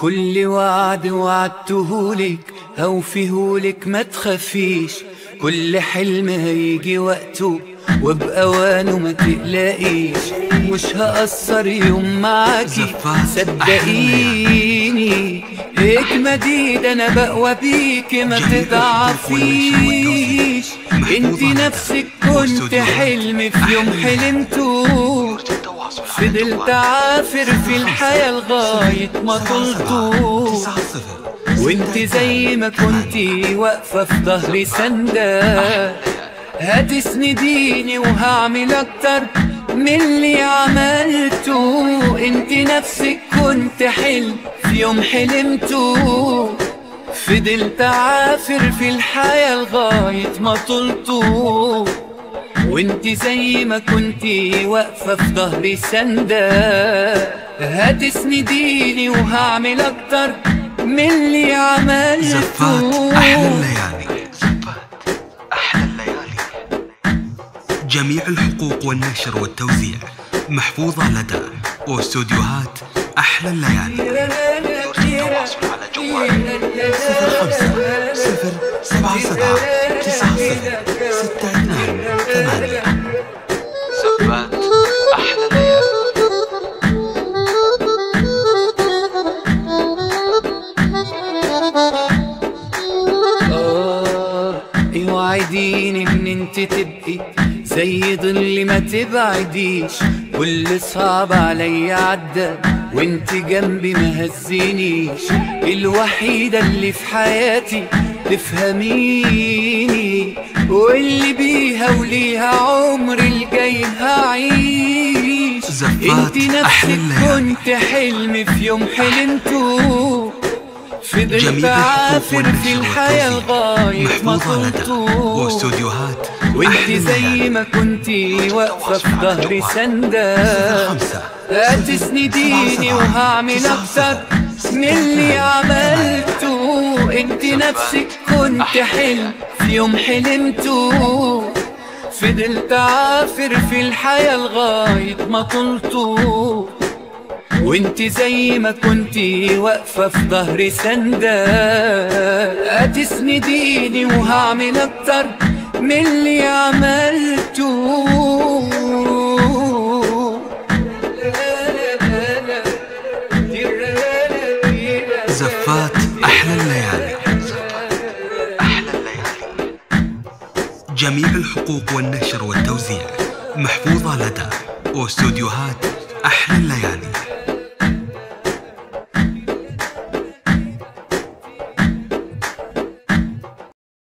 كل وعد وعدتهولك هوفيهولك ما تخافيش كل حلم هيجي وقته وبأوانه ما تقلقيش مش هقصر يوم معاكي زفاف صدقيني اجمدي ده انا بقوى بيكي ما جميل تضعفيش انت نفسك كنت حلم في يوم حلمته فضلت عافر في الحياة لغاية ما طلته تسعة صفر وانت زي ما كنتي واقفة في ظهري سندة هتسنديني وهعمل اكتر من اللي عملته انت نفسك كنت حلم في يوم حلمته فضلت عافر في الحياة لغاية ما طلته وانت زي ما كنتي واقفة في ظهري سندة هتسنديني وهعمل اكتر من اللي عملته زفات أحلى الليالي أحلى الليالي جميع الحقوق والنشر والتوزيع محفوظة لدى واستوديوهات أحلى الليالي التواصل على جوال صفر خمسة صفر سبعة سبعة تسعة صفر ستة اثنان ثمانية زفات أحلى الليالي آه اوعديني ان انت تبقي زي ظل ما تبعديش كل صعب عليا عدى وانت جنبي ما هزينيش الوحيدة اللي في حياتي تفهميني واللي بيها وليها عمري الجاي هعيش زفات انت أحلى نفسك الليالي. كنت حلم في يوم حلمته فضلت جميع الحقوق عافر في والنشر الحياة والتوزيع لغاية ما محفوظة لدى طلته واستوديوهات وانت أحلى زي الليالي ما كنتي واقفة في التواصل على ظهري جوال. سندة صفر خمسة هتسنديني سبعة وهعمل تسعة اكتر صفر من اللي عملته انت نفسك كنت حلم في يوم حلمته فضلت عافر في الحياة لغاية ما طلته وانت زي ما كنتي واقفة في ظهري سندة هتسنديني وهعمل اكتر من اللي عملته زفات أحلى الليالي أحلى الليالي جميع الحقوق والنشر والتوزيع محفوظة لدى واستوديوهات أحلى الليالي